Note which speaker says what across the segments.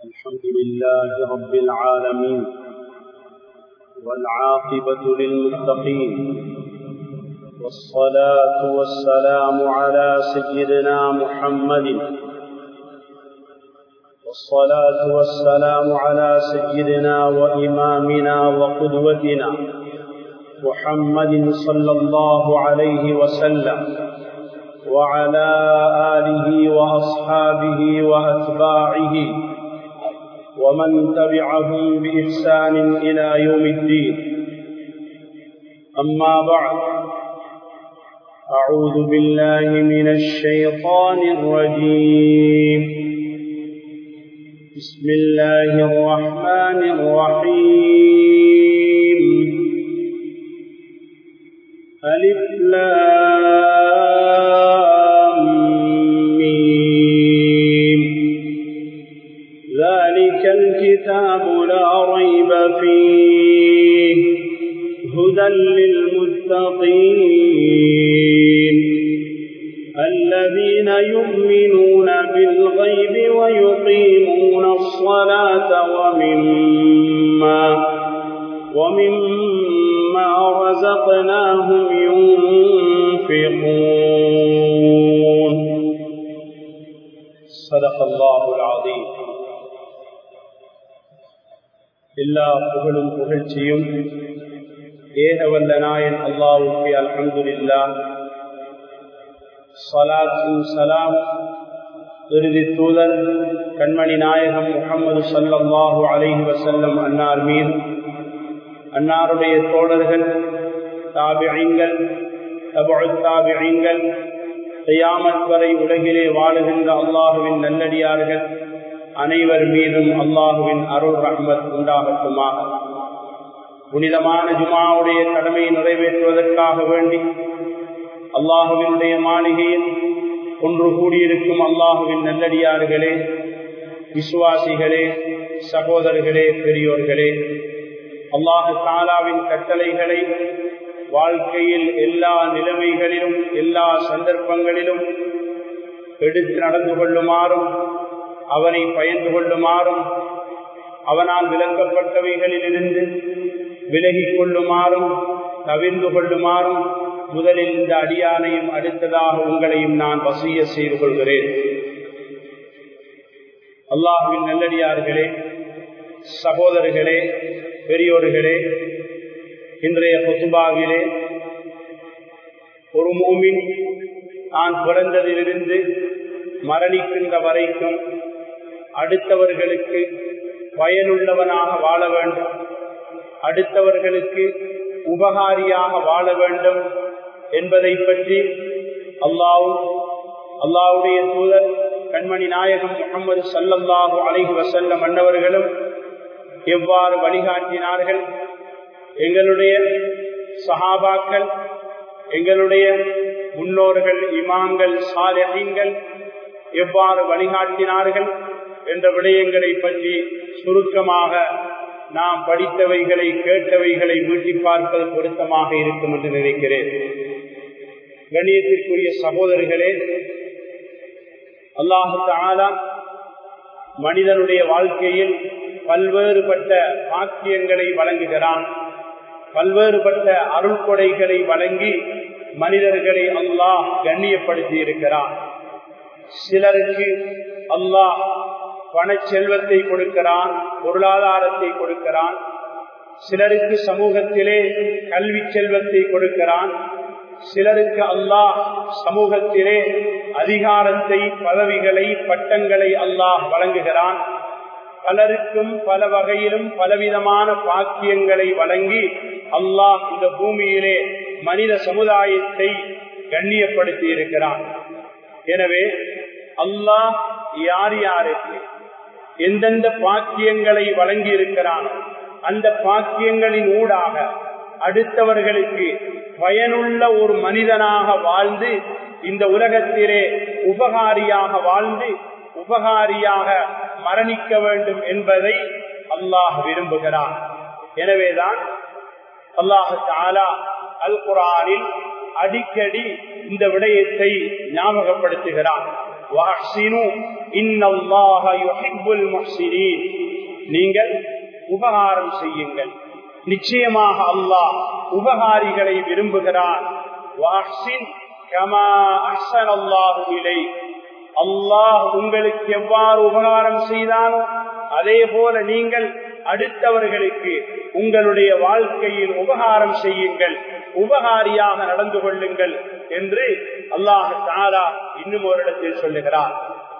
Speaker 1: الحمد لله رب العالمين والعاقبة للمتقين والصلاة والسلام على سيدنا محمد والصلاة والسلام على سيدنا وإمامنا وقدوتنا محمد صلى الله عليه وسلم وعلى آله وأصحابه وأتباعه ومن تبعهم بإحسان إلى يوم الدين أما بعد أعوذ بالله من الشيطان الرجيم بسم الله الرحمن الرحيم ألف لام ميم ذلك الكتاب لا ريب فيه هدى للمتقين الذين يؤمنون بالغيب ويقيمون الصلاة ومما ومما رزقناهم ينفقون صدق الله العظيم எல்லா புகழும் புகழ்ச்சியும் ஏகவல்ல நாயன் அல்லாவுக்கு அல்ஹம்துலில்லா சலாத்து சலாம் இறுதி தூதர் கண்மணி நாயகம் முகமது சல்லாஹூ அலைஹி வசல்லம் அன்னார் மீது அன்னாருடைய தோழர்கள் தாபியங்கள் தாபியங்கள் செய்யாமத் வரை உலகிலே வாழுகின்ற அல்லாஹுவின் நல்லடியார்கள் அனைவர் மீதும் அல்லாஹுவின் அருள் ரஹ்மத் உண்டாகட்டுமாக புனிதமான ஜுமாவுடைய கடமையை நிறைவேற்றுவதற்காக வேண்டி அல்லாஹுவினுடைய மாளிகையில் ஒன்று கூடியிருக்கும் அல்லாஹுவின் நல்லடியார்களே விசுவாசிகளே சகோதரர்களே பெரியோர்களே அல்லாஹு தாலாவின் கட்டளைகளை வாழ்க்கையில் எல்லா நிலைமைகளிலும் எல்லா சந்தர்ப்பங்களிலும் எடுத்து நடந்து கொள்ளுமாறும் அவனை பயந்து கொள்ளுமாறும் அவனால் விளக்கப்பட்டவைகளில் இருந்து விலகிக் கொள்ளுமாறும் தவிர்ந்து கொள்ளுமாறும் முதலில் இந்த அடியானையும் அடுத்ததாக உங்களையும் நான் வசிய செய்து கொள்கிறேன் அல்லாஹுவின் நல்லடியார்களே சகோதரர்களே பெரியோர்களே இன்றைய பொதுபாவிலே ஒரு மூமின் நான் பிறந்ததிலிருந்து மரணிக்கின்ற வரைக்கும் அடுத்தவர்களுக்கு பயனுள்ளவனாக வாழ வேண்டும் அடுத்தவர்களுக்கு உபகாரியாக வாழ வேண்டும் என்பதை பற்றி அல்லாவும் அல்லாவுடைய தூதர் கண்மணி நாயகம் முகமது சல்லல்லாஹு அலைஹி வசல்லம் அன்னவர்களும் எவ்வாறு வழிகாட்டினார்கள் எங்களுடைய சஹாபாக்கள் எங்களுடைய முன்னோர்கள் இமாங்கள் சாலகீன்கள் எவ்வாறு வழிகாட்டினார்கள் என்ற விடயங்களை பற்றி சுருக்கமாக நாம் படித்தவைகளை கேட்டவைகளை மீட்டி பார்ப்பது பொருத்தமாக இருக்கும் என்று நினைக்கிறேன் கணியத்திற்குரிய சகோதரர்களே அல்லாஹு தாலா மனிதனுடைய வாழ்க்கையில் பல்வேறுபட்ட பாக்கியங்களை வழங்குகிறான் பல்வேறுபட்ட அருள் கொடைகளை வழங்கி மனிதர்களை அல்லாஹ் கண்ணியப்படுத்தி இருக்கிறான் சிலருக்கு அல்லாஹ் பண செல்வத்தை கொடுக்கிறான் பொருளாதாரத்தை கொடுக்கிறான் சிலருக்கு சமூகத்திலே கல்வி செல்வத்தை கொடுக்கிறான் சிலருக்கு அல்லாஹ் சமூகத்திலே அதிகாரத்தை பதவிகளை பட்டங்களை அல்லாஹ் வழங்குகிறான் பலருக்கும் பல வகையிலும் பலவிதமான பாக்கியங்களை வழங்கி அல்லாஹ் இந்த பூமியிலே மனித சமுதாயத்தை கண்ணியப்படுத்தி இருக்கிறான் எனவே அல்லாஹ் யார் யாருக்கு எந்தெந்த பாக்கியங்களை வழங்கி இருக்கிறானோ அந்த பாக்கியங்களின் ஊடாக அடுத்தவர்களுக்கு பயனுள்ள ஒரு மனிதனாக வாழ்ந்து இந்த உலகத்திலே உபகாரியாக வாழ்ந்து உபகாரியாக மரணிக்க வேண்டும் என்பதை அல்லாஹ் விரும்புகிறான் எனவேதான் அல்லாஹு தாலா அல் குரானில் அடிக்கடி இந்த விடயத்தை ஞாபகப்படுத்துகிறான் நீங்கள் உபகாரம் செய்யுங்கள் நிச்சயமாக அல்லாஹ் உபகாரிகளை விரும்புகிறான் அல்லாஹ் உங்களுக்கு எவ்வாறு உபகாரம் செய்தானோ அதே போல நீங்கள் அடுத்தவர்களுக்கு உங்களுடைய வாழ்க்கையில் உபகாரம் செய்யுங்கள் உபகாரியாக நடந்து கொள்ளுங்கள் என்று அல்லாஹ் தாரா இன்னும் ஒரு இடத்தில் சொல்லுகிறார்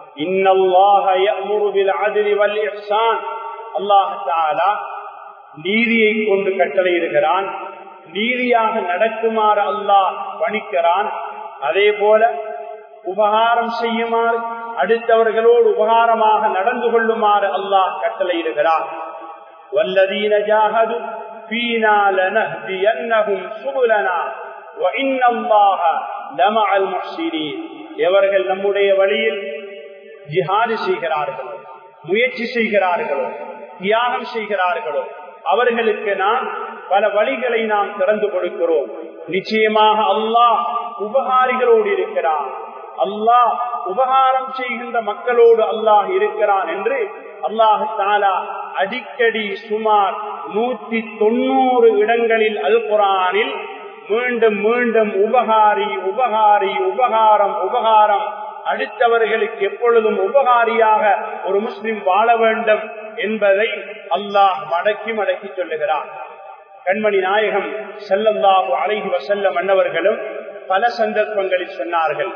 Speaker 1: நீதியை கொண்டு கட்டளையிடுகிறான் நீதியாக நடக்குமாறு அல்லாஹ் பணிக்கிறான் அதே போல உபகாரம் செய்யுமாறு அடுத்தவர்களோடு உபகாரமாக நடந்து கொள்ளுமாறு அல்லாஹ் கட்டளையிடுகிறான் வல்லதீன ஜாகது فينا لنهدينهم سبلنا وإن الله لمع المحسنين எவர்கள் நம்முடைய வழியில் ஜிஹாது செய்கிறார்களோ முயற்சி செய்கிறார்களோ தியாகம் செய்கிறார்களோ அவர்களுக்கு நாம் பல வழிகளை நாம் திறந்து கொடுக்கிறோம் நிச்சயமாக அல்லாஹ் உபகாரிகளோடு இருக்கிறான் அல்லாஹ் உபகாரம் செய்கின்ற மக்களோடு அல்லாஹ் இருக்கிறான் என்று அல்லாஹு தாலா அடிக்கடி சுமார் நூத்தி தொண்ணூறு இடங்களில் அல் குரானில் மீண்டும் மீண்டும் உபகாரி உபகாரி உபகாரம் உபகாரம் அடுத்தவர்களுக்கு எப்பொழுதும் உபகாரியாக ஒரு முஸ்லிம் வாழ வேண்டும் என்பதை அல்லாஹ் மடக்கி மடக்கி சொல்லுகிறார் கண்மணி நாயகம் செல்லல்லாஹு அழகி வசல்ல மன்னவர்களும் பல சந்தர்ப்பங்களில் சொன்னார்கள்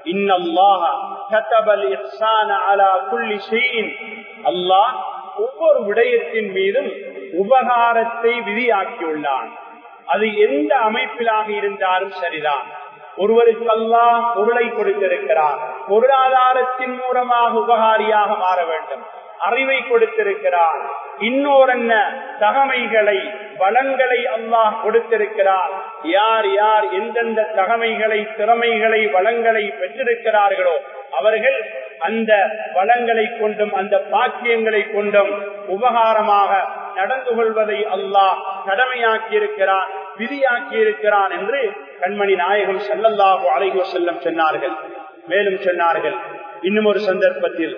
Speaker 1: அல்லாஹ் ஒவ்வொரு விடயத்தின் மீதும் உபகாரத்தை விதியாக்கியுள்ளான் அது எந்த அமைப்பிலாக இருந்தாலும் சரிதான் ஒருவருக்கு அல்லாஹ் பொருளை கொடுத்திருக்கிறார் பொருளாதாரத்தின் மூலமாக உபகாரியாக மாற வேண்டும் அறிவை கொடுத்திருக்கிறார் இன்னொரென்ன தகமைகளை வளங்களை அல்லாஹ் கொடுத்திருக்கிறார் யார் யார் எந்தெந்த தகமைகளை திறமைகளை வளங்களை பெற்றிருக்கிறார்களோ அவர்கள் அந்த வளங்களை கொண்டும் அந்த பாக்கியங்களை கொண்டும் உபகாரமாக நடந்து கொள்வதை அல்லாஹ் கடமையாக்கி இருக்கிறான் விதியாக்கி இருக்கிறான் என்று கண்மணி நாயகம் செல்லல்லாஹு அலைகோ செல்லம் சொன்னார்கள் மேலும் சொன்னார்கள் இன்னும் ஒரு சந்தர்ப்பத்தில்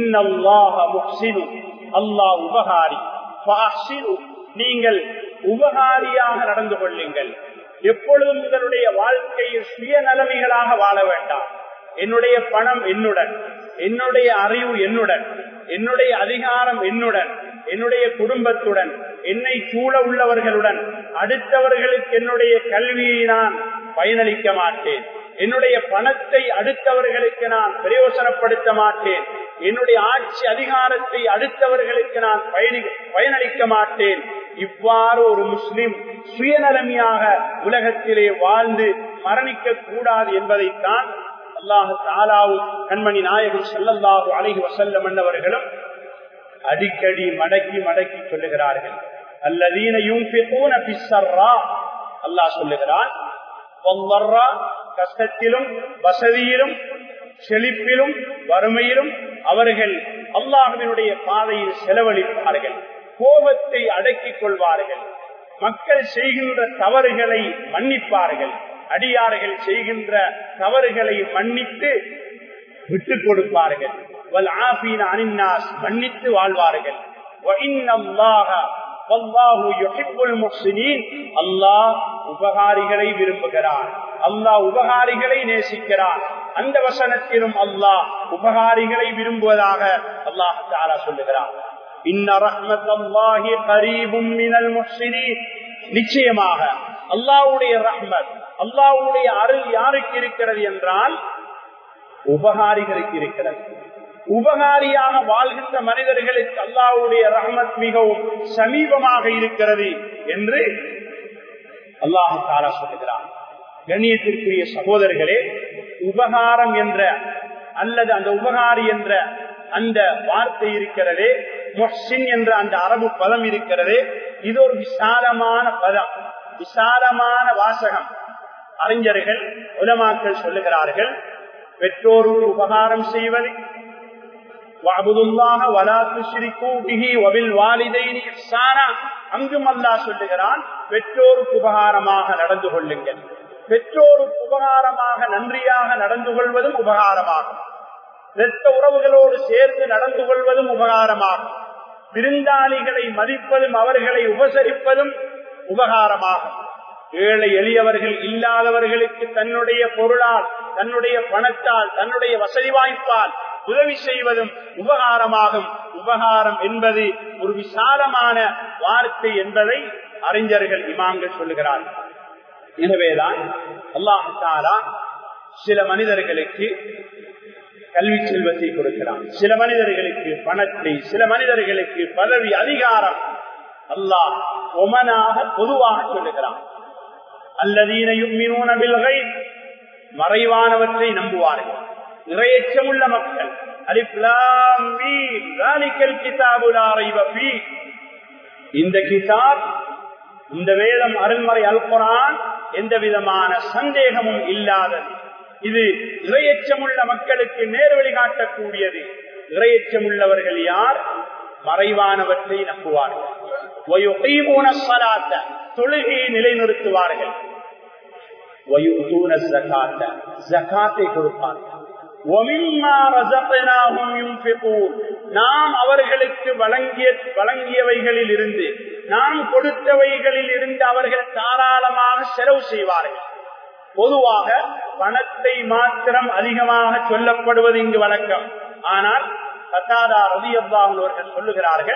Speaker 1: அல்லாஹ் உபகாரி நீங்கள் உபகாரியாக நடந்து கொள்ளுங்கள் எப்பொழுதும் உங்களுடைய வாழ்க்கையில் சுயநலமிகளாக வாழ வேண்டாம் என்னுடைய பணம் என்னுடன் என்னுடைய அறிவு என்னுடன் என்னுடைய அதிகாரம் என்னுடன் என்னுடைய குடும்பத்துடன் என்னை சூழ உள்ளவர்களுடன் அடுத்தவர்களுக்கு என்னுடைய கல்வியை நான் பயனளிக்க மாட்டேன் என்னுடைய பணத்தை அடுத்தவர்களுக்கு நான் பிரயோசனப்படுத்த மாட்டேன் என்னுடைய ஆட்சி அதிகாரத்தை அடுத்தவர்களுக்கு நான் பயணி பயனளிக்க மாட்டேன் இவ்வாறு ஒரு முஸ்லிம் சுயநலமியாக உலகத்திலே வாழ்ந்து மரணிக்க கூடாது என்பதைத்தான் அல்லாஹு தாலாவும் கண்மணி நாயகம் செல்லல்லாஹு அழகி வசல்லம் என்னவர்களும் அடிக்கடி மடக்கி மடக்கி சொல்லுகிறார்கள் அல்லதீனையும் அல்லாஹ் சொல்லுகிறான் கஷ்டத்திலும் வசதியிலும் செழிப்பிலும் வறுமையிலும் அவர்கள் அல்லாஹுவினுடைய பாதையில் செலவழிப்பார்கள் கோபத்தை அடக்கிக் கொள்வார்கள் மக்கள் செய்கின்ற தவறுகளை மன்னிப்பார்கள் அடியார்கள் செய்கின்ற தவறுகளை மன்னித்து விட்டுக் கொடுப்பார்கள் மன்னித்து வாழ்வார்கள் அல்லாஹ் உபகாரிகளை விரும்புகிறார் அல்லாஹ் உபகாரிகளை நேசிக்கிறார் அந்த வசனத்திலும் அல்லாஹ் உபகாரிகளை விரும்புவதாக அல்லாஹ் தாலா சொல்லுகிறார் நிச்சயமாக அல்லாவுடைய ரஹ்மத் அல்லாவுடைய அருள் யாருக்கு இருக்கிறது என்றால் உபகாரிகளுக்கு இருக்கிறது உபகாரியாக வாழ்கின்ற மனிதர்களுக்கு அல்லாவுடைய ரஹமத் மிகவும் சமீபமாக இருக்கிறது என்று அல்லாஹு தாரா சொல்லுகிறார் கண்ணியத்திற்குரிய சகோதரர்களே உபகாரம் என்ற அல்லது அந்த உபகாரி என்ற அந்த வார்த்தை இருக்கிறதே மொஹ்சின் என்ற அந்த அரபு பதம் இருக்கிறதே இது ஒரு விசாலமான பதம் விசாலமான வாசகம் அறிஞர்கள் உலமாக்கள் சொல்லுகிறார்கள் பெற்றோருக்கு உபகாரம் செய்வது அங்கும் அல்லா சொல்லுகிறான் பெற்றோருக்கு உபகாரமாக நடந்து கொள்ளுங்கள் பெற்றோருக்கு உபகாரமாக நன்றியாக நடந்து கொள்வதும் உபகாரமாகும் இரத்த உறவுகளோடு சேர்ந்து நடந்து கொள்வதும் உபகாரமாகும் விருந்தாளிகளை மதிப்பதும் அவர்களை உபசரிப்பதும் உபகாரமாகும் ஏழை எளியவர்கள் இல்லாதவர்களுக்கு தன்னுடைய பொருளால் தன்னுடைய பணத்தால் தன்னுடைய வசதி வாய்ப்பால் உதவி செய்வதும் உபகாரமாகும் உபகாரம் என்பது ஒரு விசாலமான வார்த்தை என்பதை அறிஞர்கள் இமாம்கள் சொல்லுகிறார்கள் எனவேதான் அல்லாஹாலா சில மனிதர்களுக்கு கல்வி செல்வத்தை கொடுக்கிறான் சில மனிதர்களுக்கு பணத்தை சில மனிதர்களுக்கு பதவி அதிகாரம் அல்லாஹ் ஒமனாக பொதுவாக சொல்லுகிறான் அல்லதீனையும் மறைவானவற்றை நம்புவார்கள் நிறையச்சமுள்ள மக்கள் இந்த கிதாப் இந்த வேதம் அருள்மறை அல்குரான் எந்த விதமான சந்தேகமும் இல்லாதது இது இறையச்சமுள்ள மக்களுக்கு நேர்வழி காட்டக்கூடியது இறையச்சமுள்ளவர்கள் யார் மறைவானவற்றை நம்புவார்கள் தொழுகையை நிலைநிறுத்துவார்கள் ஜக்காத்தை கொடுப்பார்கள் நாம் அவர்களுக்கு வழங்கிய வழங்கியவைகளில் இருந்து நாம் கொடுத்தவைகளில் இருந்து அவர்கள் தாராளமாக செலவு செய்வார்கள் பொதுவாக பணத்தை மாத்திரம் அதிகமாக சொல்லப்படுவது இங்கு வழக்கம் ஆனால் கத்தாதா ரவி அவர்கள் சொல்லுகிறார்கள்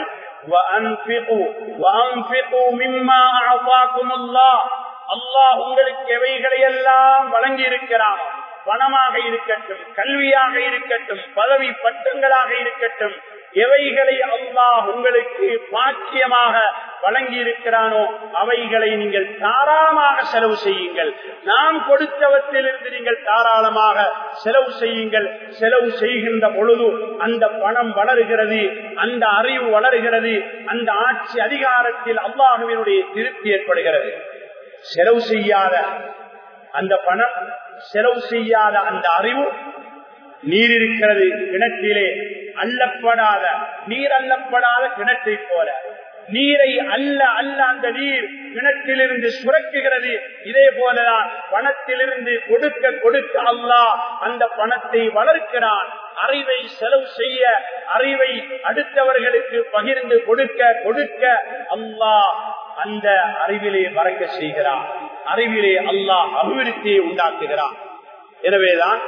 Speaker 1: அல்லாஹ் உங்களுக்கு எவைகளை எல்லாம் வழங்கி இருக்கிறான் பணமாக இருக்கட்டும் கல்வியாக இருக்கட்டும் பதவி பட்டங்களாக இருக்கட்டும் எவைகளை அல்லாஹ் உங்களுக்கு பாக்கியமாக வழங்கி இருக்கிறானோ அவைகளை நீங்கள் தாராளமாக செலவு செய்யுங்கள் நாம் கொடுத்தவற்றிலிருந்து நீங்கள் தாராளமாக செலவு செய்யுங்கள் செலவு செய்கின்ற பொழுது அந்த பணம் வளருகிறது அந்த அறிவு வளருகிறது அந்த ஆட்சி அதிகாரத்தில் அல்லாஹுவினுடைய திருப்தி ஏற்படுகிறது செலவு செய்யாத அந்த பணம் செலவு செய்யாத அந்த அறிவு நீர் இருக்கிறது கிணற்றிலே அள்ளப்படாத நீர் அள்ளப்படாத கிணற்றை போல நீரை அல்ல அல்ல அந்த நீர் கிணற்றிலிருந்து சுரக்குகிறது இதே போலதான் பணத்திலிருந்து கொடுக்க கொடுக்க அல்லாஹ் அந்த பணத்தை வளர்க்கிறான் அறிவை செலவு செய்ய அறிவை அடுத்தவர்களுக்கு பகிர்ந்து கொடுக்க கொடுக்க அல்லாஹ் அந்த அறிவிலே மறக்க செய்கிறான் அறிவிலே அல்லாஹ் அபிவிருத்தியை உண்டாக்குகிறான் எனவேதான்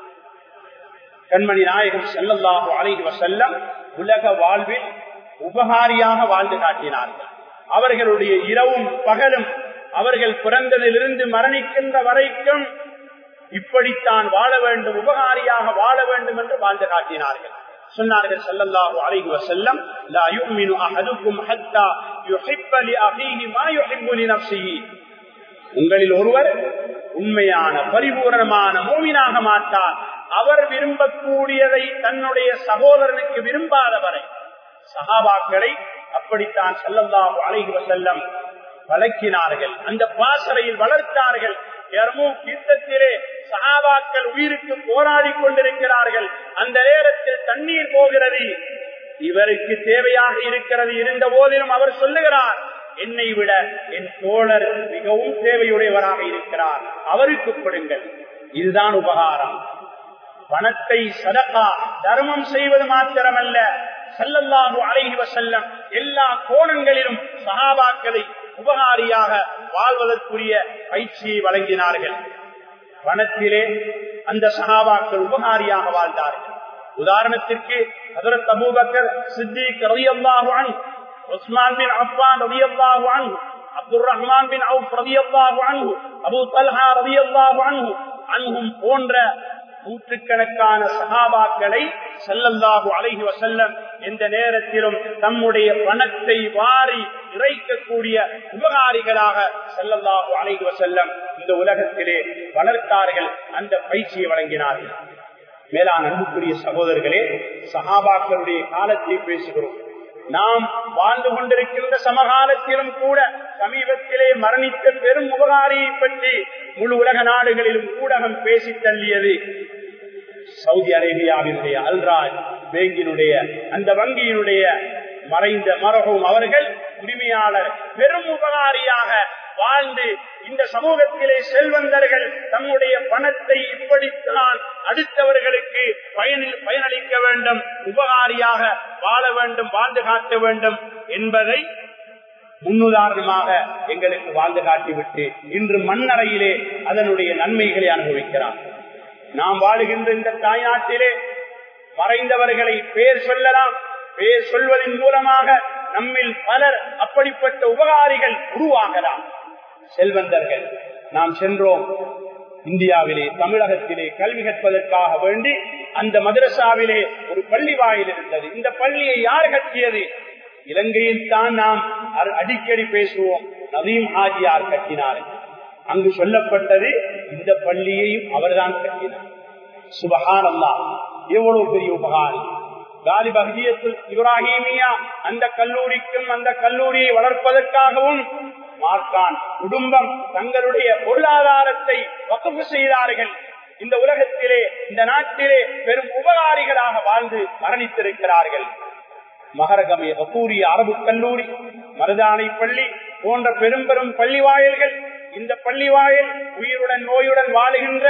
Speaker 1: கண்மணி நாயகம் செல்லல்லாஹு அலைஹி வசல்லம் உலக வாழ்வில் உபகாரியாக வாழ்ந்து காட்டினார்கள் அவர்களுடைய இரவும் பகலும் அவர்கள் பிறந்ததிலிருந்து மரணிக்கின்ற வரைக்கும் இப்படித்தான் வாழ வேண்டும் உபகாரியாக வாழ வேண்டும் என்று வாழ்ந்து காட்டினார்கள் சொன்னார்கள் ஸல்லல்லாஹு அலைஹி வஸல்லம் லா யுமினு அஹதுக்கும் ஹத்தா யுஹிப்ப லி அஹீஹி மா யுஹிப்பு லி நஃப்ஸிஹி உங்களில் ஒருவர் உண்மையான பரிபூரணமான மூமினாக மாட்டார் அவர் விரும்பக்கூடியதை தன்னுடைய சகோதரனுக்கு விரும்பாதவரை சகாபாக்களை அப்படித்தான் ஸல்லல்லாஹு அலைஹி வஸல்லம் வளர்க்கினார்கள் அந்த பாசறையில் வளர்த்தார்கள் யுத்தத்திலே சகாபாக்கள் உயிருக்கு போராடி கொண்டிருக்கிறார்கள் அந்த நேரத்தில் தண்ணீர் போகிறது இவருக்கு தேவையாக இருக்கிறது இருந்த போதிலும் அவர் சொல்லுகிறார் என்னை விட என் தோழர் மிகவும் தேவையுடையவராக இருக்கிறார் அவருக்கு கொடுங்கள் இதுதான் உபகாரம் பணத்தை சதகா தர்மம் செய்வது மாத்திரமல்ல செல்லல்லாஹு அலைஹி வசல்லம் எல்லா கோணங்களிலும் சகாபாக்களை உபகாரியாக வாழ்வதற்குரிய பயிற்சியை வழங்கினார்கள் பணத்திலே அந்த சகாபாக்கள் உபகாரியாக வாழ்ந்தார்கள் உதாரணத்திற்கு ஹதரத் அபூபக்கர் சித்திக் ரலியல்லாஹு அன்ஹு உஸ்மான் பின் அஃபான் ரலியல்லாஹு அன்ஹு அப்துல் ரஹ்மான் பின் அவுப் ரலியல்லாஹு அன்ஹு அபூ தல்ஹா ரலியல்லாஹு அன்ஹு அன்ஹும் போன்ற நூற்றுக்கணக்கான சகாபாக்களை செல்லல்லாஹு அலைஹி வசல்லம் எந்த நேரத்திலும் தம்முடைய பணத்தை வாரி இறைக்கக்கூடிய உபகாரிகளாக செல்லல்லாஹு அலைஹி வசல்லம் இந்த உலகத்திலே வளர்த்தார்கள் அந்த பயிற்சியை வழங்கினார்கள் மேலான அன்புக்குரிய சகோதரர்களே சகாபாக்களுடைய காலத்தை பேசுகிறோம் நாம் வாழ்ந்து கொண்டிருக்கின்ற சமகாலத்திலும் கூட சமீபத்திலே மரணித்த பெரும் உபகாரியை பற்றி முழு உலக நாடுகளிலும் ஊடகம் பேசி தள்ளியது சவுதி அரேபியாவினுடைய அல்ராஜ் பேங்கினுடைய அந்த வங்கியினுடைய மறைந்த மரகும் அவர்கள் உரிமையாளர் பெரும் உபகாரியாக வாழ்ந்து இந்த சமூகத்திலே செல்வந்தர்கள் தம்முடைய பணத்தை பணத்தை இப்படித்தான் அடுத்தவர்களுக்கு பயனில் பயனளிக்க வேண்டும் உபகாரியாக வாழ வேண்டும் வாழ்ந்து காட்ட வேண்டும் என்பதை முன்னுதாரணமாக எங்களுக்கு வாழ்ந்து காட்டிவிட்டு இன்று மண்ணறையிலே அதனுடைய நன்மைகளை அனுபவிக்கிறார் நாம் வாழுகின்ற இந்த தாய்நாட்டிலே மறைந்தவர்களை பேர் சொல்லலாம் பேர் சொல்வதன் மூலமாக நம்மில் பலர் அப்படிப்பட்ட உபகாரிகள் உருவாகலாம் செல்வந்தர்கள் நாம் சென்றோம் இந்தியாவிலே தமிழகத்திலே கல்வி கற்பதற்காக வேண்டி அந்த மதரசாவிலே ஒரு பள்ளி வாயில் இருந்தது இந்த பள்ளியை யார் கட்டியது இலங்கையில் தான் நாம் அடிக்கடி பேசுவோம் நவீம் ஹாஜியார் கட்டினார் அங்கு சொல்லப்பட்டது இந்த பள்ளியையும் அவர்தான் கட்டினார் சுபகான் அல்லா எவ்வளவு பெரிய உபகாரி காலி பகதியத்தில் இப்ராஹிமியா அந்த கல்லூரிக்கும் அந்த கல்லூரியை வளர்ப்பதற்காகவும் மார்க்கான் குடும்பம் தங்களுடைய பொருளாதாரத்தை வகுப்பு செய்தார்கள் இந்த உலகத்திலே இந்த நாட்டிலே பெரும் உபகாரிகளாக வாழ்ந்து மரணித்திருக்கிறார்கள் மகரகமய வக்கூரிய அரபு கல்லூரி மருதானை பள்ளி போன்ற பெரும் பெரும் பள்ளி வாயில்கள் இந்த பள்ளி வாயில் உயிருடன் நோயுடன் வாழுகின்ற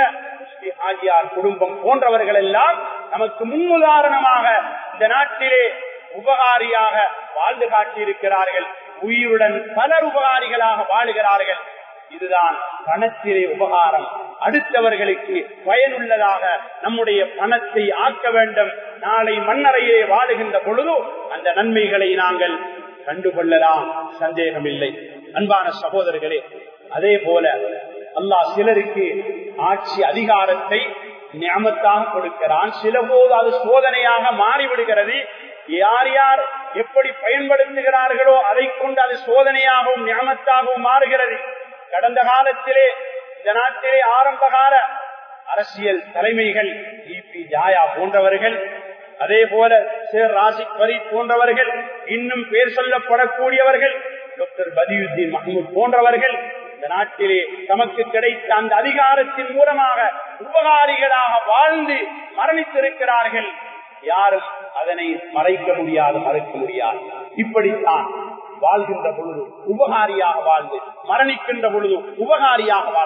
Speaker 1: ஆஜியார் குடும்பம் போன்றவர்கள் எல்லாம் நமக்கு முன்னுதாரணமாக இந்த நாட்டிலே உபகாரியாக வாழ்ந்து காட்டியிருக்கிறார்கள் உயிருடன் பலர் உபகாரிகளாக வாழுகிறார்கள் இதுதான் பணத்திலே உபகாரம் அடுத்தவர்களுக்கு பயனுள்ளதாக நம்முடைய பணத்தை ஆக்க வேண்டும் நாளை மண்ணறையிலே வாழுகின்ற பொழுது அந்த நன்மைகளை நாங்கள் கண்டுகொள்ளலாம் சந்தேகமில்லை அன்பான சகோதரர்களே அதே போல அல்லாஹ் சிலருக்கு ஆட்சி அதிகாரத்தை ஞாபகத்தாக கொடுக்கிறான் சில போது அது சோதனையாக மாறிவிடுகிறது யார் யார் எப்படி பயன்படுத்துகிறார்களோ அதை கொண்டு அது சோதனையாகவும் ஞாபகத்தாகவும் மாறுகிறது கடந்த காலத்திலே இந்த நாட்டிலே ஆரம்பகால அரசியல் தலைமைகள் இபி ஜாயா போன்றவர்கள் அதே போல சேர் ராசிக் பரி போன்றவர்கள் இன்னும் பேர் சொல்லப்படக்கூடியவர்கள் டாக்டர் பதியுத்தீன் மஹமூத் போன்றவர்கள் இந்த நாட்டிலே தமக்கு கிடைத்த அந்த அதிகாரத்தின் மூலமாக உபகாரிகளாக வாழ்ந்து மரணித்திருக்கிறார்கள் யாரும் அதனை மறைக்க முடியாது மறைக்க முடியாது இப்படித்தான் வாழ்கின்ற பொழுது உபகாரியாக வாழ்ந்து மரணிக்கின்ற பொழுது உபகாரியாக வாழ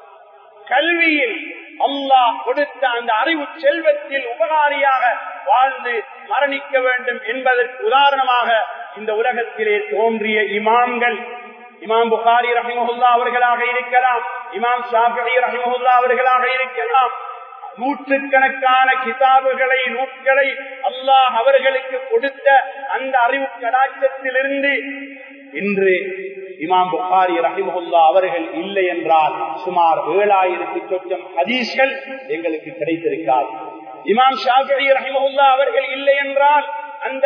Speaker 1: கல்வியில் அல்லாஹ் கொடுத்த அந்த அறிவு செல்வத்தில் உபகாரியாக வாழ்ந்து மரணிக்க வேண்டும் என்பதற்கு உதாரணமாக இந்த உலகத்திலே தோன்றிய இமாம்கள் இமாம் புகாரி ரஹிமஹுல்லா அவர்களாக இருக்கலாம் இமாம் ஷாஃபி ரஹிமஹுல்லா அவர்களாக இருக்கலாம் நூற்றுக்கணக்கான கிதாபுகளை நூட்களை அல்லாஹ் அவர்களுக்கு கொடுத்த அந்த அறிவு கடாட்சத்திலிருந்து இன்று இமாம் புகாரி ரஹிமஹுல்லா அவர்கள் இல்லை என்றால் சுமார் ஏழாயிரத்தி சொச்சம் ஹதீஸ்கள் எங்களுக்கு கிடைத்திருக்காது இமாம் ஷாஃபி ரஹிமஹுல்லா அவர்கள் இல்லை என்றால் அந்த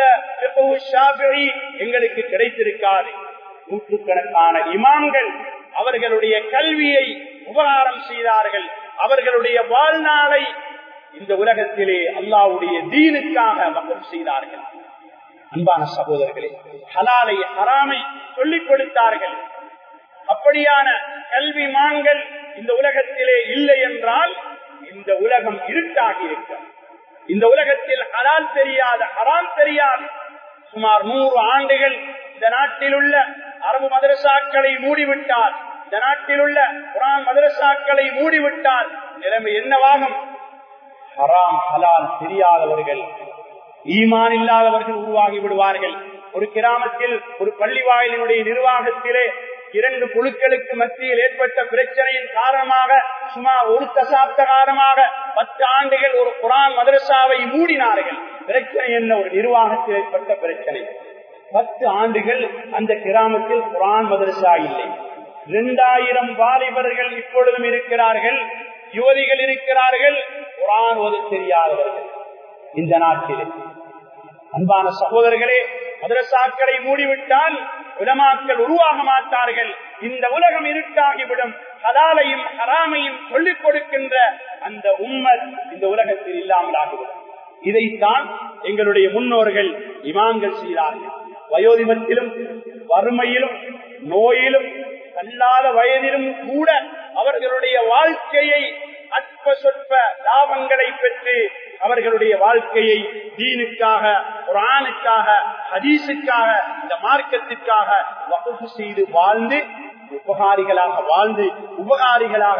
Speaker 1: எங்களுக்கு கிடைத்திருக்காது நூற்றுக்கணக்கான இமாம்கள் அவர்களுடைய கல்வியை உபகாரம் செய்தார்கள் அவர்களுடைய வாழ்நாளை இந்த உலகத்திலே அல்லாவுடைய தீனுக்காக மக்கள் செய்தார்கள் அன்பான சகோதரர்களே ஹலாலை ஹராமை சொல்லிக் கொடுத்தார்கள் அப்படியான கல்வி மான்கள் இந்த உலகத்திலே இல்லை என்றால் இந்த உலகம் இருட்டாகி இருக்க இந்த உலகத்தில் ஹலால் தெரியாத ஹராம் தெரியாது சுமார் நூறு ஆண்டுகள் இந்த நாட்டில் உள்ள அரபு மதரசாக்களை மூடிவிட்டார் இந்த நாட்டில் உள்ள குரான் மதரசாக்களை மூடிவிட்டால் நிலைமை என்னவாகும் ஹராம் ஹலால் தெரியாதவர்கள் ஈமான் இல்லாதவர்கள் உருவாகி விடுவார்கள் ஒரு கிராமத்தில் ஒரு பள்ளி வாயிலினுடைய நிர்வாகத்திலே இரண்டு குழுக்களுக்கு மத்தியில் ஏற்பட்ட பிரச்சனையின் காரணமாக சுமார் ஒரு தசாப்த காலமாக பத்து ஆண்டுகள் ஒரு குரான் மதரசாவை மூடினார்கள் பிரச்சனை என்ன ஒரு நிர்வாகத்தில் ஏற்பட்ட பிரச்சனை பத்து ஆண்டுகள் அந்த கிராமத்தில் குரான் மதரசா இல்லை இரண்டாயிரம் வாலிபர்கள் இப்பொழுதும் இருக்கிறார்கள் யுவதிகள் இருக்கிறார்கள் குரான் ஓத தெரியாதவர்கள் இந்த நாட்டிலே அன்பான சகோதரர்களே மதரசாக்களை மூடிவிட்டால் உலமாக்கள் உருவாக மாட்டார்கள் இந்த உலகம் இருட்டாகிவிடும் ஹலாலையும் ஹராமையும் சொல்லிக் கொடுக்கின்ற அந்த உம்மர் இந்த உலகத்தில் இல்லாமல் ஆகிவிடும் இதைத்தான் எங்களுடைய முன்னோர்கள் இமாம்கள் செய்தார்கள் வயோதிபத்திலும் வறுமையிலும் நோயிலும் கல்லாத வயதிலும் கூட அவர்களுடைய வாழ்க்கையை அற்ப சொற்ப லாபங்களை பெற்று அவர்களுடைய வாழ்க்கையை தீனுக்காக குரானுக்காக ஹதீஸுக்காக இந்த மார்க்கத்திற்காக வகுப்பு செய்து வாழ்ந்து உபகாரிகளாக வாழ்ந்து உபகாரிகளாக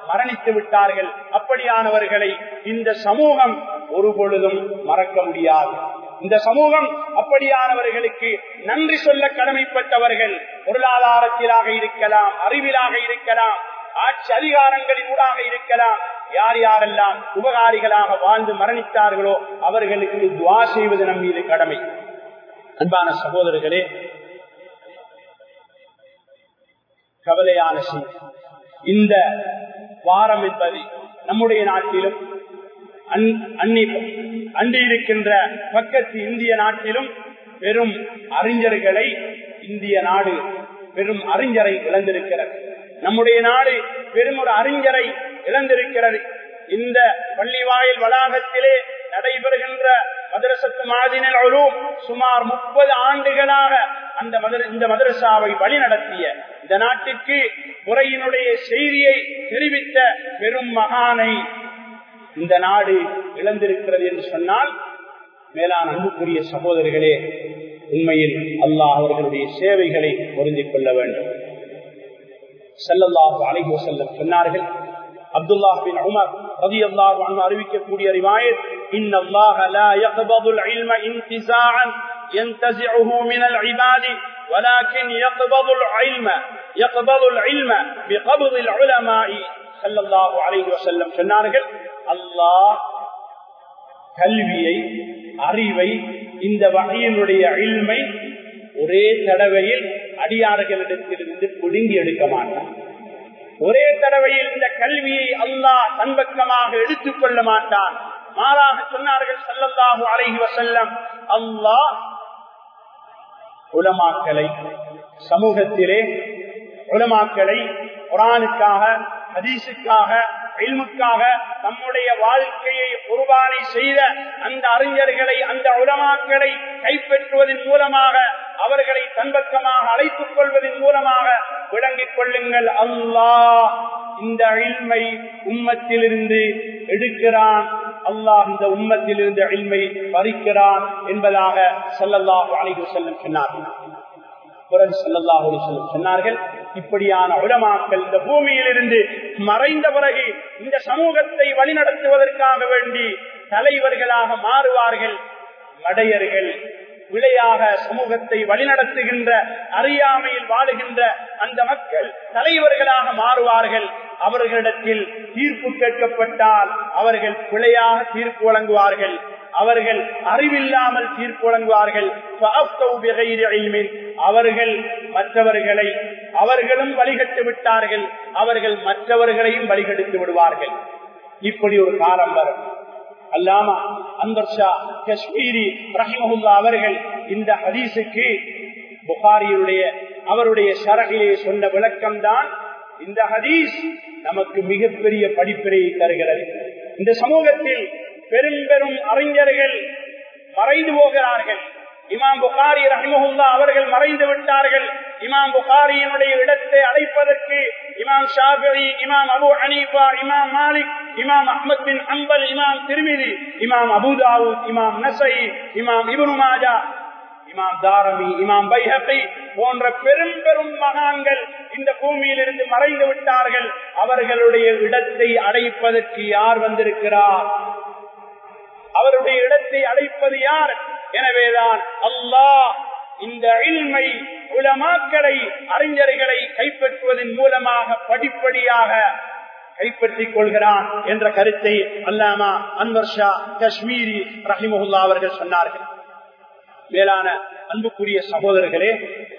Speaker 1: மரணித்து விட்டார்கள் அப்படியானவர்களை இந்த சமூகம் ஒரு பொழுதும் மறக்க முடியாது இந்த சமூகம் அப்படியானவர்களுக்கு நன்றி சொல்ல கடமைப்பட்டவர்கள் பொருளாதாரத்திலாக இருக்கலாம் அறிவிலாக இருக்கலாம் ஆட்சி அதிகாரங்களின் ஊடாக இருக்கலாம் யார் யாரெல்லாம் உபகாரிகளாக வாழ்ந்து மரணித்தார்களோ அவர்களுக்கு துவா செய்வது நம் மீது கடமை அன்பான சகோதரர்களே கவலையான செய்தி இந்த வாரம் என்பது நம்முடைய நாட்டிலும் அண்டி இருக்கின்ற பக்கத்து இந்திய நாட்டிலும் பெரும் அறிஞர்களை இந்திய நாடு பெரும் அறிஞரை இழந்திருக்கிறது நம்முடைய நாடு பெரும் ஒரு அறிஞரை இழந்திருக்கிறது இந்த பள்ளிவாயில் வளாகத்திலே நடைபெறுகின்ற மதரசத்து மாதினில் அழும் சுமார் முப்பது ஆண்டுகளாக அந்த இந்த மதரசாவை வழி நடத்திய இந்த நாட்டுக்கு முறையினுடைய செய்தியை தெரிவித்த பெரும் மகானை இந்த நாடு இழந்திருக்கிறது என்று சொன்னால் மேலான அன்புக்குரிய சகோதரர்களே உண்மையில் அல்லாஹ் அவர்களுடைய சேவைகளை பொருந்திக் கொள்ள வேண்டும் செல்லல்லாஹு அலைஹி செல்லம் சொன்னார்கள் அப்துல்லாஹ் பின் உமர் ரலியல்லாஹு அன்ஹு அறிவிக்கக்கூடிய ரிவாயத் இன்ன அல்லாஹ லா யக்பது العلم انتزاعا ينتزعه من العباد ولكن يقبض العلم يقبض العلم بقبض العلماء صلى الله عليه وسلم சொன்னார்கள் அல்லாஹ் கல்வியை அறிவை இந்த வகையினுடைய இல்மை ஒரே தடவையில் அடியார்களிடத்திலிருந்து பிடுங்கி எடுக்க மாட்டான் ஒரே தடவையில் இந்த கல்வியை அல்லாஹ் தன்பக்கமாக எடுத்துக் கொள்ள மாட்டான் மாறாக சொன்னார்கள் சல்லல்லாஹு அலைஹி வசல்லம் அல்லாஹ் உலமாக்களை சமூகத்திலே உலமாக்களை குரானுக்காக ஹதீஸுக்காக இல்முக்காக நம்முடைய வாழ்க்கையை குர்பானை செய்த அந்த அறிஞர்களை அந்த உலமாக்களை கைப்பற்றுவதன் மூலமாக அவர்களை தன்பக்கமாக அழைத்துக் கொள்வதன் மூலமாக விளங்கிக் கொள்ளுங்கள் அல்லாஹ் இந்த இல்மை உம்மத்திலிருந்து எடுக்கிறான் அல்லாஹ் இந்த உம்மத்திலிருந்து இல்மை பறிக்கிறான் என்பதாக சொல்லல்லாஹு அலைஹி செல்லும் சொன்னார்கள் சொன்னார்கள் இப்படியான உலமாக்கள் இந்த பூமியில் இருந்து மறைந்த பிறகு இந்த சமூகத்தை வழிநடத்துவதற்காக வேண்டி தலைவர்களாக மாறுவார்கள் மடையர்கள் விளையாக சமூகத்தை வழிநடத்துகின்ற அறியாமையில் வாழுகின்ற அந்த மக்கள் தலைவர்களாக மாறுவார்கள் அவர்களிடத்தில் தீர்ப்பு கேட்கப்பட்டால் அவர்கள் பிழையாக தீர்ப்பு வழங்குவார்கள் அவர்கள் அறிவில்லாமல் தீர்ப்பு வழங்குவார்கள் அவர்கள் மற்றவர்களை அவர்களும் வழிகட்டு விட்டார்கள் அவர்கள் மற்றவர்களையும் வழிகெடுத்து விடுவார்கள் இப்படி ஒரு காலம் வரும் அல்லாமா அந்தர் ஷா காஷ்மீரி ரஹிமஹுல்லா அவர்கள் இந்த ஹதீஸுக்கு புகாரியுடைய அவருடைய ஷரகிலே சொன்ன விளக்கம் தான் இந்த ஹதீஸ் நமக்கு மிகப்பெரிய படிப்பினையை தருகிறது இந்த சமூகத்தில் பெரும் பெரும் அறிஞர்கள் மறைந்து போகிறார்கள் இமாம் புகாரி ரஹிமஹுல்லா அவர்கள் மறைந்து விட்டார்கள் இமாம் புகாரியினுடைய இடத்தை அடைப்பதற்கு இமாம் ஷாபி இமாம் அபு ஹனீஃபா இமாம் மாலிக் இமாம் அஹமத் பின் அம்பல் இமாம் திருமிதி இமாம் அபுதாவு இமாம் நசை இமாம் இபுனு மாஜா இமாம் தாரமி இமாம் பைஹி போன்ற பெரும் பெரும் மகான்கள் இந்த பூமியில் இருந்து மறைந்து விட்டார்கள் அவர்களுடைய இடத்தை அடைப்பதற்கு யார் வந்திருக்கிறார் அவருடைய இடத்தை அடைப்பது யார் எனவேதான் அல்லாஹ் இந்த இல்மை உலமாக்களை அறிஞர்களை கைப்பற்றுவதன் மூலமாக படிப்படியாக கைப்பற்றிக் கொள்கிறான் என்ற கருத்தை அல்லாமா அன்வர் ஷா காஷ்மீரி ரஹிமுல்லா அவர்கள் சொன்னார்கள் மேலான அன்புக்குரிய சகோதரர்களே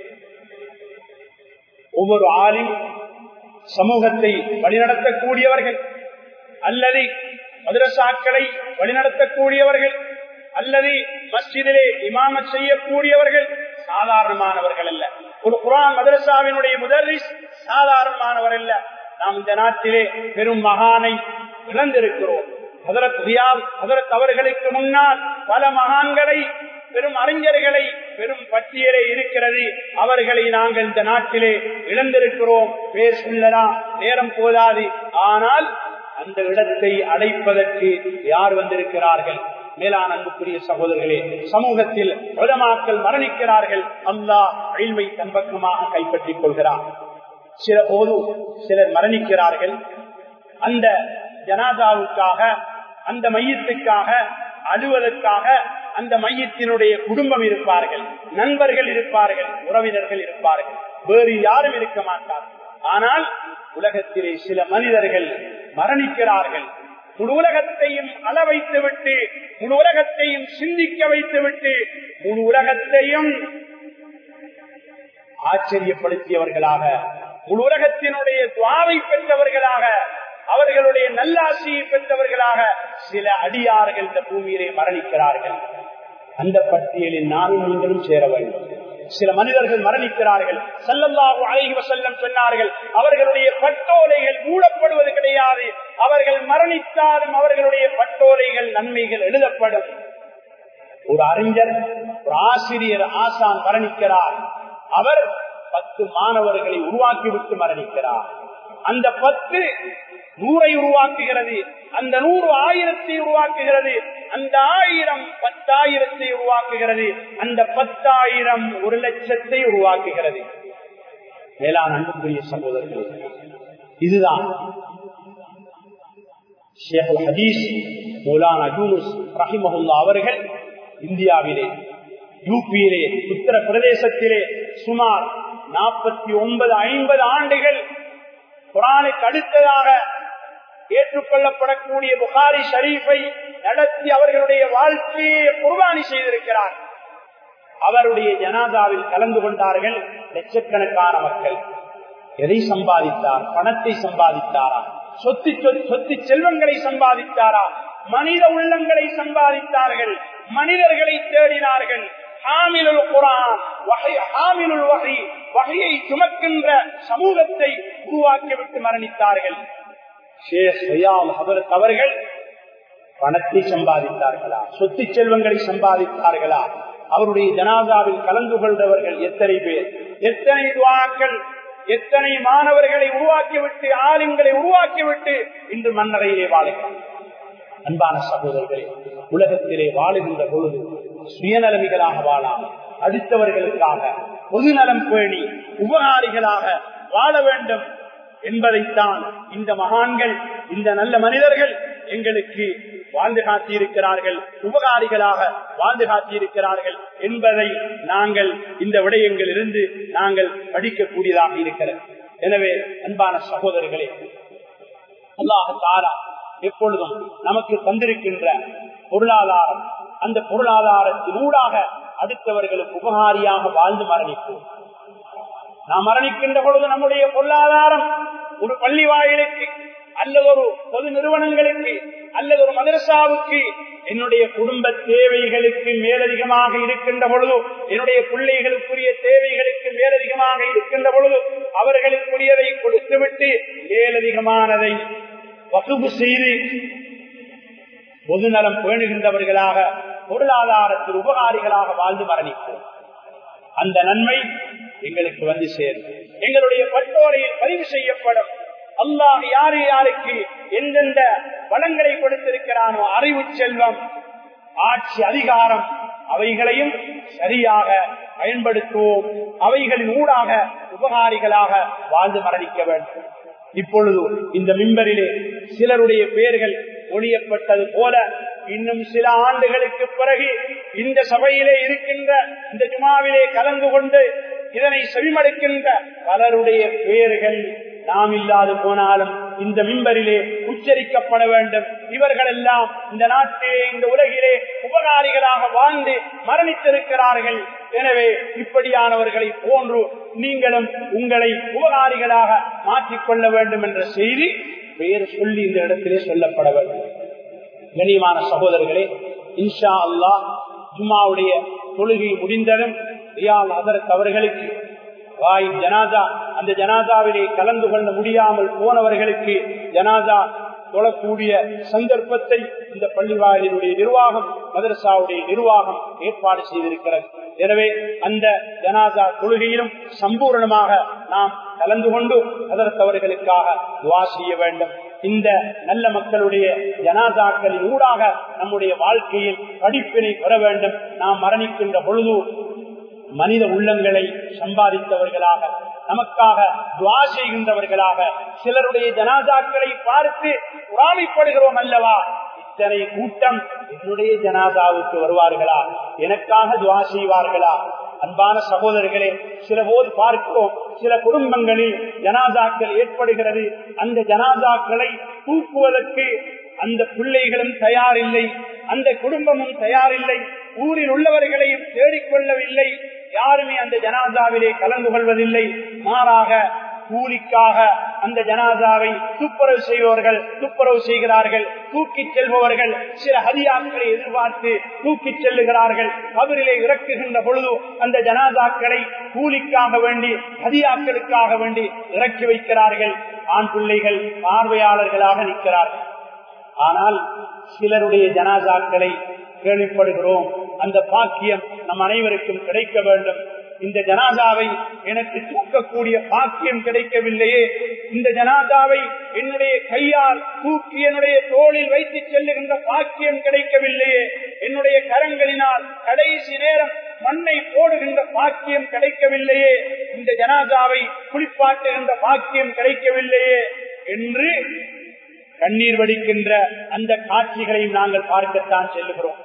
Speaker 1: ஒவ்வொரு ஆளும் சமூகத்தை வழிநடத்தக்கூடியவர்கள் அல்லது மதுரசாக்களை வழிநடத்தக்கூடியவர்கள் அல்லது மஸ்ஜிதிலே இமாம செய்யக்கூடியவர்கள் சாதாரணமானவர்கள் அல்ல ஒரு குரான் மதரசாவினுடைய முதலிஸ் சாதாரணமானவர் அல்ல நாம் இந்த நாட்டிலே பெரும் மகானை இழந்திருக்கிறோம் ஹதரத் ரியாத் ஹதரத் அவர்களுக்கு முன்னால் பல மகான்களை பெரும் அறிஞர்களை பெரும் பட்டியலே இருக்கிறது அவர்களை நாங்கள் இந்த நாட்டிலே இழந்திருக்கிறோம் பேர் சொல்லலாம் நேரம் போதாது ஆனால் அந்த இடத்தை அடைப்பதற்கு யார் வந்திருக்கிறார்கள் மேலான அன்புக்குரிய சகோதரர்களே சமூகத்தில் உலமாக்கள் மரணிக்கிறார்கள் அல்லாஹ் அழிமை தன்பக்கமாக கைப்பற்றிக் கொள்கிறார் சில போது சிலர் மரணிக்கிறார்கள் அந்த ஜனாதாவுக்காக அந்த மையத்துக்காக அழுவதற்காக அந்த மையத்தினுடைய குடும்பம் இருப்பார்கள் நண்பர்கள் இருப்பார்கள் உறவினர்கள் இருப்பார்கள் வேறு யாரும் இருக்க மாட்டார்கள் ஆனால் உலகத்திலே சில மனிதர்கள் மரணிக்கிறார்கள் முழு உலகத்தையும் அள வைத்து விட்டு முழு உலகத்தையும் சிந்திக்க வைத்து விட்டு முழு உலகத்தையும் ஆச்சரியப்படுத்தியவர்களாக முழு உலகத்தினுடைய துவாவை பெற்றவர்களாக அவர்களுடைய நல்லாசியை பெற்றவர்களாக சில அடியார்கள் இந்த பூமியிலே மரணிக்கிறார்கள் அந்த பட்டியலில் நானும் நீங்களும் சேர வேண்டும் சில மனிதர்கள் மரணிக்கிறார்கள் சல்லல்லாஹு அலைஹி வஸல்லம் சொன்னார்கள் அவர்களுடைய பட்டோலைகள் மூடப்படுவது கிடையாது அவர்கள் மரணித்தாலும் அவர்களுடைய பட்டோலைகள் நன்மைகள் எழுதப்படும் ஒரு அறிஞர் ஒரு ஆசிரியர் ஆசான் மரணிக்கிறார் அவர் பத்து மாணவர்களை உருவாக்கிவிட்டு மரணிக்கிறார் அந்த பத்து நூறை உருவாக்குகிறது அந்த நூறு ஆயிரத்தை உருவாக்குகிறது அந்த ஆயிரம் பத்தாயிரத்தை உருவாக்குகிறது அந்த பத்தாயிரம் ஒரு லட்சத்தை உருவாக்குகிறது மேலான அன்புக்குரிய சகோதரர்களே இதுதான் அவர்கள் இந்தியாவிலே யூபியிலே உத்தரப்பிரதேசத்திலே சுமார் நாற்பத்தி ஒன்பது ஐம்பது ஆண்டுகள் குரானுக்கு அடுத்ததாக ஏற்றுக்கொள்ளப்படக்கூடிய புகாரி ஷரீஃபை நடத்தி அவர்களுடைய வாழ்க்கையை குர்பானி செய்திருக்கிறார் அவருடைய ஜனாதாவில் கலந்து கொண்டார்கள் லட்சக்கணக்கான மக்கள் எதை சம்பாதித்தார் பணத்தை சம்பாதித்தாரா சொத்து சொத்து செல்வங்களை சம்பாதித்தாரா மனித உள்ளங்களை சம்பாதித்தார்கள் மனிதர்களை தேடினார்கள் ஹாமிலுல் குரான் வகை ஹாமிலுல் வகை வகையை சுமக்கின்ற சமூகத்தை உருவாக்கிவிட்டு மரணித்தார்கள் அவர்கள் பணத்தை சம்பாதித்தார்களா சொத்து செல்வங்களை சம்பாதித்தார்களா அவருடைய ஜனாதாவில் கலந்து கொண்டவர்கள் எத்தனை பேர் எத்தனை துவாக்கள் எத்தனை மாணவர்களை உருவாக்கிவிட்டு ஆலிம்களை உருவாக்கிவிட்டு இன்று மன்னரையிலே வாழுகிறார் அன்பான சகோதரர்களே உலகத்திலே வாழுகின்ற பொழுது சுயநலமிகளாக வாழாமல் அடுத்தவர்களுக்காக பொதுநலம் பேணி உபகாரிகளாக வாழ வேண்டும் என்பதைத்தான் இந்த மகான்கள் இந்த நல்ல மனிதர்கள் எங்களுக்கு வாழ்ந்து காட்டியிருக்கிறார்கள் உபகாரிகளாக வாழ்ந்து காட்டியிருக்கிறார்கள் என்பதை நாங்கள் இந்த விடயங்கள் இருந்து நாங்கள் படிக்கக்கூடியதாக இருக்கிறது எனவே அன்பான சகோதரர்களே அல்லாஹ் தாரா எப்பொழுதும் நமக்கு தந்திருக்கின்ற பொருளாதாரம் அந்த பொருளாதாரத்தினூடாக அடுத்தவர்களுக்கு உபகாரியாக வாழ்ந்து மரணிப்போம் நாம் மரணிக்கின்ற பொழுது நம்முடைய பொருளாதாரம் ஒரு பள்ளி வாயிலுக்கு அல்லது ஒரு பொது நிறுவனங்களுக்கு அல்லது ஒரு மதரசாவுக்கு என்னுடைய குடும்ப தேவைகளுக்கு மேலதிகமாக இருக்கின்ற பொழுது என்னுடைய பிள்ளைகளுக்குரிய தேவைகளுக்கு மேலதிகமாக இருக்கின்ற பொழுது அவர்களுக்குரியதை கொடுத்துவிட்டு மேலதிகமானதை வகுப்பு செய்து பொதுநலம் பேணுகின்றவர்களாக பொருளாதாரத்தில் உபகாரிகளாக வாழ்ந்து மரணிப்போம் அந்த நன்மை எங்களுக்கு வந்து சேரும் எங்களுடைய பட்டோரையில் பதிவு செய்யப்படும் அல்லாஹ் யாரு யாருக்கு எந்தெந்த வளங்களை கொடுத்திருக்கிறானோ அறிவு செல்வம் ஆட்சி அதிகாரம் அவைகளையும் சரியாக பயன்படுத்துவோம் அவைகளின் ஊடாக உபகாரிகளாக வாழ்ந்து மரணிக்க வேண்டும் இப்பொழுது இந்த மிம்பரிலே சிலருடைய பெயர்கள் ஒழியப்பட்டது போல இன்னும் சில ஆண்டுகளுக்கு பிறகு இந்த சபையிலே இருக்கின்ற இந்த ஜுமாவிலே கலந்து கொண்டு இதனை செவிமடுக்கின்ற பலருடைய பெயர்கள் நாம் இல்லாது போனாலும் இந்த மிம்பரிலே உச்சரிக்கப்பட வேண்டும் இவர்கள் எல்லாம் இந்த நாட்டிலே இந்த உலகிலே உபகாரிகளாக வாழ்ந்து மரணித்திருக்கிறார்கள் எனவே இப்படியானவர்களை போன்று நீங்களும் உங்களை உபகாரிகளாக மாற்றிக்கொள்ள வேண்டும் என்ற செய்தி பெயர் சொல்லி இந்த இடத்திலே சொல்லப்பட வேண்டும் கனியமான சகோதரர்களே இன்ஷா அல்லா ஜும்மாவுடைய தொழுகை முடிந்ததும் ரியால் அதற்கு அவர்களுக்கு வாய் ஜனாதா அந்த ஜனாதாவிலே கலந்து கொள்ள முடியாமல் போனவர்களுக்கு ஜனாதா தொழக்கூடிய சந்தர்ப்பத்தை இந்த பள்ளிவாயிலுடைய நிர்வாகம் மதரசாவுடைய நிர்வாகம் ஏற்பாடு செய்திருக்கிறது எனவே அந்த ஜனாதா தொழுகையிலும் சம்பூர்ணமாக நாம் கலந்து கொண்டு அதற்கவர்களுக்காக துவா செய்ய வேண்டும் இந்த நல்ல மக்களுடைய ஜனாதாக்களின் ஊடாக நம்முடைய வாழ்க்கையில் படிப்பினை பெற வேண்டும் நாம் மரணிக்கின்ற பொழுது மனித உள்ளங்களை சம்பாதித்தவர்களாக நமக்காக துவா செய்கின்றவர்களாக சிலருடைய ஜனாதாக்களை பார்த்து உராமைப்படுகிறோம் அல்லவா இத்தனை கூட்டம் என்னுடைய ஜனாதாவுக்கு வருவார்களா எனக்காக துவா செய்வார்களா அன்பான சகோதரர்களே சில போது பார்க்கிறோம் சில குடும்பங்களில் ஜனாதாக்கள் ஏற்படுகிறது அந்த ஜனாதாக்களை தூக்குவதற்கு அந்த பிள்ளைகளும் தயாரில்லை அந்த குடும்பமும் தயாரில்லை ஊரில் உள்ளவர்களையும் தேடிக்கொள்ளவில்லை யாருமே அந்த ஜனாதாவிலே கலந்து கொள்வதில்லை மாறாக கூலிக்காக அந்த ஜனாதாவை துப்புரவு செய்பவர்கள் துப்புரவு செய்கிறார்கள் தூக்கி செல்பவர்கள் சில ஹதியாக்களை எதிர்பார்த்து தூக்கி செல்லுகிறார்கள் கபரிலே இறக்குகின்ற பொழுது அந்த ஜனாதாக்களை கூலிக்காக வேண்டி ஹதியாக்களுக்காக வேண்டி இறக்கி வைக்கிறார்கள் ஆண் பிள்ளைகள் பார்வையாளர்களாக நிற்கிறார்கள் ஆனால் சிலருடைய ஜனாதாக்களை கேள்விப்படுகிறோம் அந்த பாக்கியம் நம் அனைவருக்கும் கிடைக்க வேண்டும் இந்த ஜனாதாவை எனக்கு தூக்கக்கூடிய பாக்கியம் கிடைக்கவில்லையே இந்த ஜனாதாவை என்னுடைய கையால் தூக்கி என்னுடைய தோளில் வைத்து செல்லுகின்ற பாக்கியம் கிடைக்கவில்லையே என்னுடைய கரங்களினால் கடைசி நேரம் மண்ணை போடுகின்ற பாக்கியம் கிடைக்கவில்லையே இந்த ஜனாதாவை குளிப்பாட்டுகின்ற பாக்கியம் கிடைக்கவில்லையே என்று கண்ணீர் வடிக்கின்ற அந்த காட்சிகளையும் நாங்கள் பார்க்கத்தான் செல்லுகிறோம்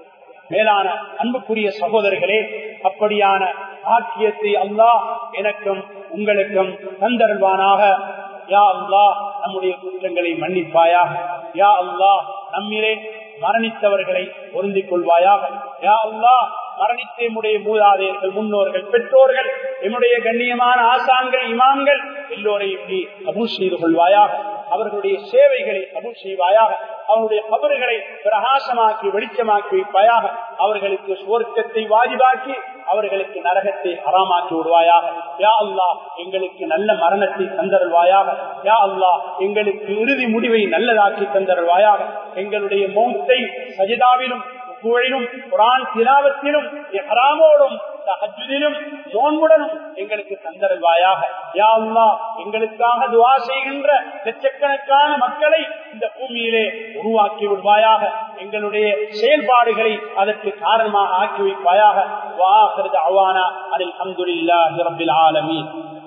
Speaker 1: மேலான அன்புக்குரிய சகோதரர்களே அப்படியான பாக்கியத்தை அல்லாஹ் எனக்கும் உங்களுக்கும் தந்தருள்வானாக யா அல்லாஹ் நம்முடைய குற்றங்களை மன்னிப்பாயாக யா அல்லாஹ் நம்மிலே மரணித்தவர்களை பொருந்திக் கொள்வாயாக யா அல்லாஹ் மரணித்த எம்முடைய மூதாதையர்கள் முன்னோர்கள் பெற்றோர்கள் எம்முடைய கண்ணியமான ஆசான்கள் இமாம்கள் எல்லோரையும் நீ கபூல் செய்து கொள்வாயாக அவர்களுடைய சேவைகளை கபூல் செய்வாயாக அவருடைய கபறுகளை பிரகாசமாக்கி வெளிச்சமாக்கி வைப்பாயாக அவர்களுக்கு சுவர்க்கத்தை வாஜிபாக்கி அவர்களுக்கு நரகத்தை அறமாக்கி விடுவாயாக யா அல்லா எங்களுக்கு நல்ல மரணத்தை தந்தருள்வாயாக யா அல்லா எங்களுக்கு இறுதி முடிவை நல்லதாக்கி தந்தருள்வாயாக எங்களுடைய மௌத்தை சஜிதாவிலும் புகழிலும் குரான் திலாவத்திலும் ஹராமோடும் தஹஜுதிலும் நோன்புடனும் எங்களுக்கு தந்தருள்வாயாக யா அல்லா எங்களுக்காக துவா செய்கின்ற லட்சக்கணக்கான மக்களை இந்த பூமியிலே உருவாக்கி விடுவாயாக எங்களுடைய செயல்பாடுகளை அதற்கு காரணமாக ஆக்கி வைப்பாயாக வா அவானா அதில் அந்துல்லா ரபில் ஆலமீன்